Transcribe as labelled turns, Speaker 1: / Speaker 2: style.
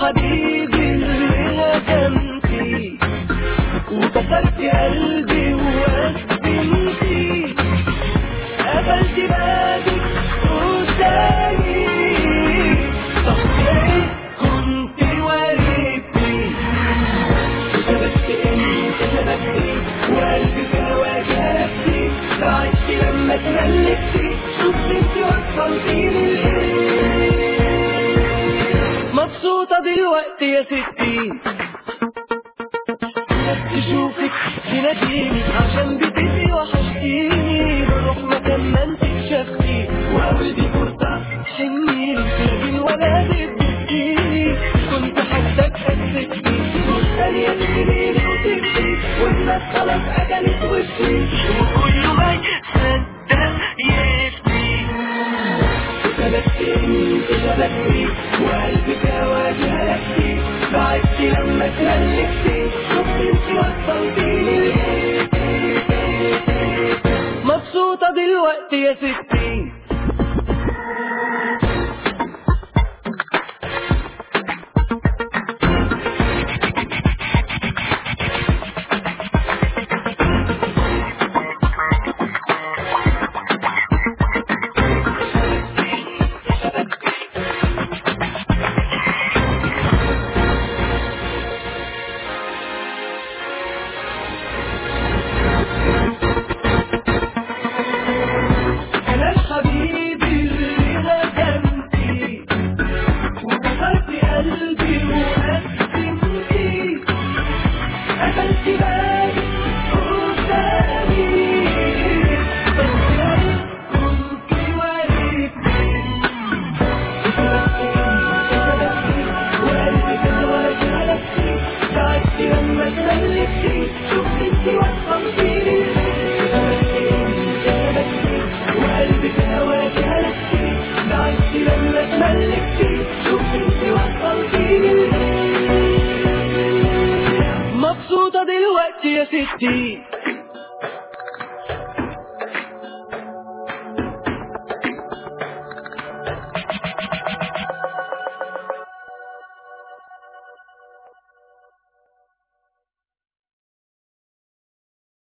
Speaker 1: الحبيب اللي هدمتي وكسرت قلبي وقدمتي قفلت بابك قدامي طب ليه كنت وريتني شبكت انت شبكتي وقلبي كوا جرحتي ضعفت لما اتملكتي شفت انت وصلتيني لايه مبسوطة دلوقتي يا ستي تشوفك تناديني عشان بتبقي وحشتيني بروح مكان ما انت اكتشفتي واول دي فرصة تحنيني لكن ولا بتبكيني كنت حاسك حسيتني والثانية تجريني وتبكي والناس خلاص اكلت وشي وكله ما يصدق يفتي شبكتني انت شبكتي وقلبي كوا جرحتي ضعفتي لما اتملكتي شفت انت وصلتيني لإيه مبسوطة دلوقتي يا ستي أنا الحبيب اللي هدمتي وكسرت قلبي وقدمتي قفلت بابي قدامي بس كنت وريتني وقلبي كوا جرحتي ضعفت لما اتملكتي شفت انت وصلتيني وقلبي كوا جرحتي ضعفت لما اتملكتي شفت انت وصلتيني مبسوطة دلوقتي يا ستي